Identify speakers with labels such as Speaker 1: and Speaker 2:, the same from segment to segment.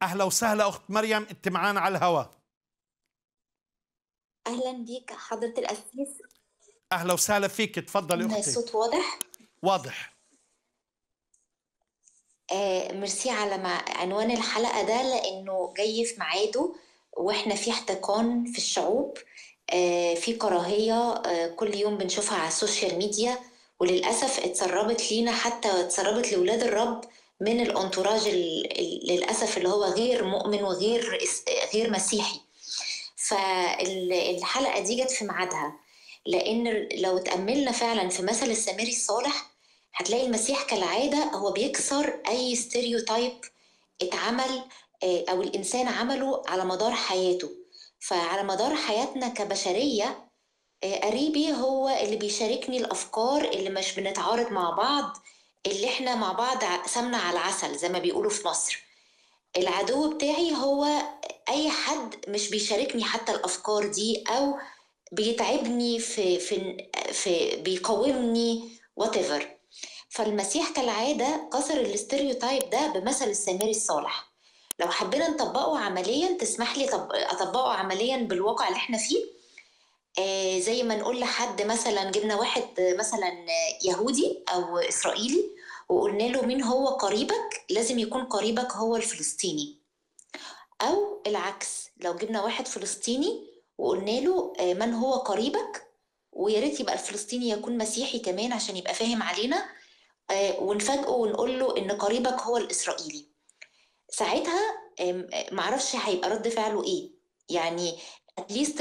Speaker 1: اهلا وسهلا اخت مريم انت معانا على الهواء
Speaker 2: اهلا بيك حضرة القسيس
Speaker 1: اهلا وسهلا فيك تفضلي اختي
Speaker 2: الصوت واضح
Speaker 1: واضح
Speaker 2: آه ميرسي على مع عنوان الحلقة ده لأنه جاي في ميعاده وإحنا في احتقان في الشعوب آه في كراهية آه كل يوم بنشوفها على السوشيال ميديا وللأسف اتسربت لينا حتى اتسربت لولاد الرب من الانتوراج ال- ال- للأسف اللي هو غير مؤمن وغير اس- غير مسيحي فالحلقة دي جت في ميعادها لأن لو تأملنا فعلا في مثل السامري الصالح هتلاقي المسيح كالعادة هو بيكسر أي ستيريوتايب اتعمل آه، أو الإنسان عمله على مدار حياته فعلى مدار حياتنا كبشرية آه، قريبي هو اللي بيشاركني الأفكار اللي مش بنتعارض مع بعض اللي احنا مع بعض ع- سمنة على العسل زي ما بيقولوا في مصر العدو بتاعي هو أي حد مش بيشاركني حتى الأفكار دي أو بيتعبني في في في بيقاومني whatever فالمسيح كالعادة كسر الاستيريوتايب ده بمثل السامري الصالح لو حبينا نطبقه عمليا تسمح لي طب أطبقه عمليا بالواقع اللي احنا فيه آه زي ما نقول لحد مثلا جبنا واحد آه، مثلا آه، يهودي أو إسرائيلي وقلنا له مين هو قريبك لازم يكون قريبك هو الفلسطيني أو العكس لو جبنا واحد فلسطيني وقلنا له آه، من هو قريبك ويا ريت يبقى الفلسطيني يكون مسيحي كمان عشان يبقى فاهم علينا آه، ونفاجئه ونقول له ان قريبك هو الاسرائيلي ساعتها آم، آه، معرفش هيبقى رد فعله ايه يعني اتليست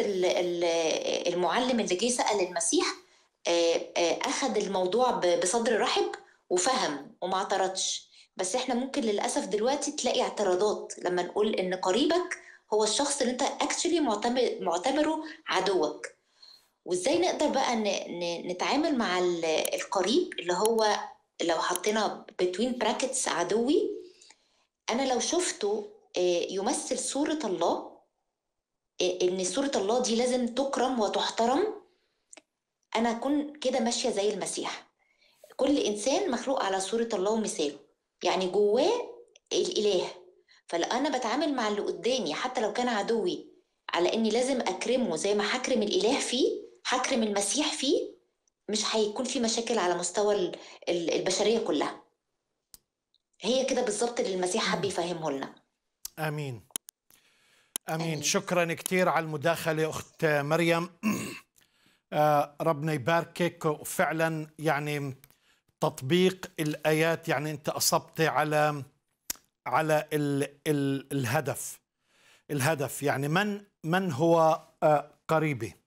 Speaker 2: المعلم اللي جه سأل المسيح آه، آه، اخذ الموضوع ب- بصدر رحب وفهم وما اعترضش بس احنا ممكن للاسف دلوقتي تلاقي اعتراضات لما نقول ان قريبك هو الشخص اللي انت اكشلي معتبره عدوك وازاي نقدر بقى ن- ن- نتعامل مع ال- القريب اللي هو لو حطينا between brackets عدوي انا لو شفته آه، يمثل صورة الله آه، ان صورة الله دي لازم تكرم وتحترم انا اكون كده ماشية زي المسيح كل انسان مخلوق على صورة الله ومثاله يعني جواه الاله فلو انا بتعامل مع اللي قدامي حتى لو كان عدوي على اني لازم اكرمه زي ما هكرم الاله فيه هكرم المسيح فيه مش هيكون في مشاكل على مستوى ال- ال- البشريه كلها هي كده بالظبط اللي المسيح حب يفهمه لنا
Speaker 1: امين امين
Speaker 2: آمين.
Speaker 1: شكرا كثير على المداخله اخت مريم آه، ربنا يباركك وفعلا يعني تطبيق الايات يعني انت اصبت على على ال ال الهدف الهدف يعني من من هو آه، قريبي